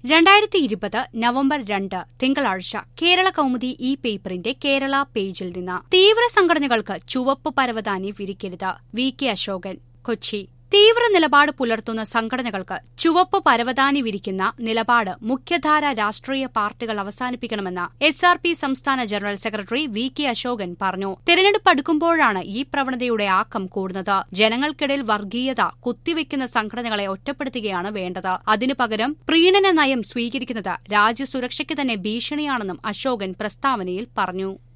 രണ്ടായിരത്തി ഇരുപത് നവംബർ രണ്ട് തിങ്കളാഴ്ച കേരള കൗമുദി ഈ പേപ്പറിന്റെ കേരള പേജിൽ നിന്ന് തീവ്ര സംഘടനകൾക്ക് ചുവപ്പ് പരവതാനി വിരിക്കരുത് വി കെ അശോകൻ കൊച്ചി തീവ്ര നിലപാട് പുലർത്തുന്ന സംഘടനകൾക്ക് ചുവപ്പ് പരവതാനി വിരിക്കുന്ന നിലപാട് മുഖ്യധാര രാഷ്ട്രീയ പാർട്ടികൾ അവസാനിപ്പിക്കണമെന്ന് എസ് ആർ പി സംസ്ഥാന general secretary V K Ashokan പറഞ്ഞു തെരഞ്ഞെടുപ്പ് അടുക്കുമ്പോഴാണ് ഈ പ്രവണതയുടെ ആക്കം കൂടുന്നത് ജനങ്ങൾക്കിടയിൽ വർഗീയത കുത്തിവെക്കുന്ന സംഘടനകളെ ഒറ്റപ്പെടുത്തുകയാണ് വേണ്ടത് അതിനു പകരം പ്രീണന നയം സ്വീകരിക്കുന്നത് രാജ്യസുരക്ഷയ്ക്ക് തന്നെ ഭീഷണിയാണെന്നും അശോകൻ പ്രസ്താവനയിൽ പറഞ്ഞു